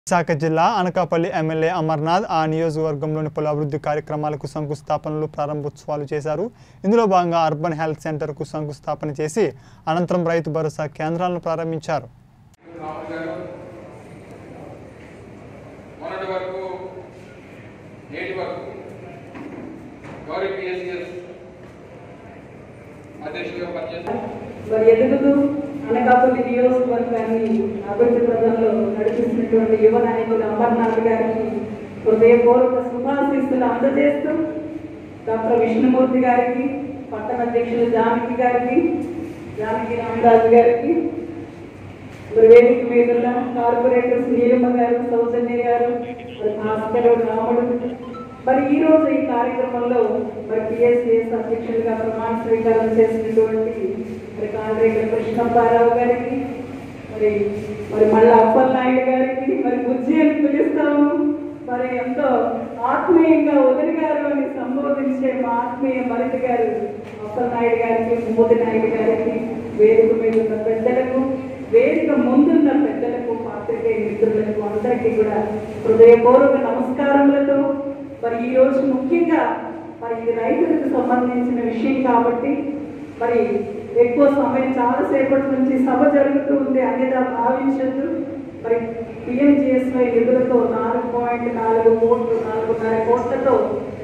విశాఖ జిల్లా అనకాపల్లి ఎమ్మెల్యే అమర్నాథ్ ఆ నియోజకవర్గంలోని పలు అభివృద్ధి కార్యక్రమాలకు శంకుస్థాపనలు ప్రారంభోత్సవాలు చేశారు ఇందులో భాగంగా అర్బన్ హెల్త్ సెంటర్కు శంకుస్థాపన చేసి అనంతరం రైతు భరోసా కేంద్రాలను ప్రారంభించారు రాహుల్ గారు మొన్నటి వరకు నేటి వరకు గౌరీ పిఎస్సిఎస్ అధ్యక్షుడిగా పనిచేస్తారు మరి ఎదుగుతూ అనకాపల్లి నియోజకవర్గాన్ని అభివృద్ధి పథంలో నడిపిస్తున్నటువంటి యువ నాయకులు అమర్నాథ్ గారికి హృదయపూర్వక శుభాశీస్సులు అందజేస్తూ డాక్టర్ విష్ణుమూర్తి గారికి పట్టణ అధ్యక్షులు జానకి గారికి జానకి రామరాజు గారికి మరి వేదిక మీద ఉన్న కార్పొరేటర్స్ నీలమ్మ గారు సౌజన్య గారు మరి భాస్కర్ రాముడు మరి ఈ రోజు ఈ కార్యక్రమంలో మరి పిఎస్సిఎస్ అధ్యక్షులుగా ప్రమాణ స్వీకారం చేసినటువంటి మరి కాంగ్రెస్ కృష్ణప్పారావు గారికి మరి మరి మళ్ళా అప్పల్ నాయుడు గారికి మరి బుజ్జి అని పిలుస్తాము మరి ఎంతో ఆత్మీయంగా వదిలి గారు అని సంబోధించే మా ఆత్మీయ మరిది గారు అప్పల్ నాయుడు గారికి మోదీ నాయుడు గారికి వేదిక మీద ఉన్న పెద్దలకు వేదిక ముందున్న పెద్దలకు పాత్రికేయ మిత్రులకు అందరికీ కూడా హృదయపూర్వక నమస్కారములతో మరి ఈ రోజు ముఖ్యంగా మరి ఇది రైతులకు సంబంధించిన విషయం కాబట్టి మరి ఎక్కువ సమయం చాలాసేపటి నుంచి సభ జరుగుతూ ఉంది అన్నిదా భావించద్దు మరి పిఎంజిఎస్వై నిధులతో నాలుగు పాయింట్ నాలుగు కోట్లు నాలుగున్నర కోట్లతో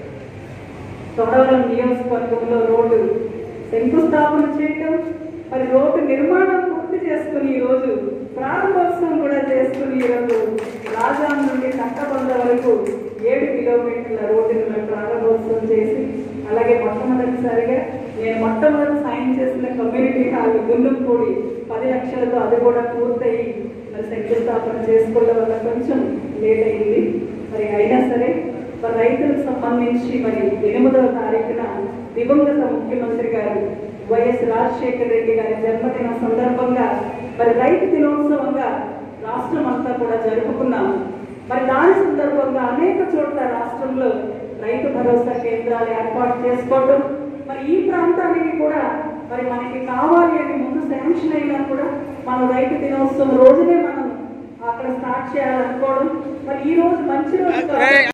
తొడవరం నియోజకవర్గంలో రోడ్డు శంకుస్థాపన చేయటం మరి రోడ్డు నిర్మాణం పూర్తి చేసుకుని ఈ రోజు ప్రారంభోత్సవం కూడా చేసుకుని ఈరోజు రాజాం నుండి తట్టబంద వరకు ఏడు కిలోమీటర్ల రోడ్డును మేము ప్రారంభోత్సవం చేసి అలాగే మొట్టమొదటిసారిగా నేను మొట్టమొదటి సాయం చేసిన కమ్యూనిటీ హాల్ గుండుపూడి పది లక్షలతో అది కూడా పూర్తయి మరి శంకుస్థాపన చేసుకోవడం వల్ల కొంచెం లేట్ అయింది మరి అయినా సరే మరి రైతులకు సంబంధించి మరి ఎనిమిదవ తారీఖున దివంగత ముఖ్యమంత్రి గారు వైఎస్ రాజశేఖర రెడ్డి గారి జన్మదిన సందర్భంగా మరి రైతు దినోత్సవంగా రాష్ట్రం అంతా కూడా జరుపుకున్నాం మరి దాని సందర్భంగా అనేక చోట్ల రాష్ట్రంలో రైతు భరోసా కేంద్రాలు ఏర్పాటు చేసుకోవడం మరి ఈ ప్రాంతానికి కూడా మరి మనకి కావాలి అని ముందు శాంక్షన్ అయినా కూడా మన రైతు దినోత్సవం రోజునే మనం అక్కడ స్టార్ట్ చేయాలనుకోవడం మరి ఈ రోజు మంచి రోజు కాబట్టి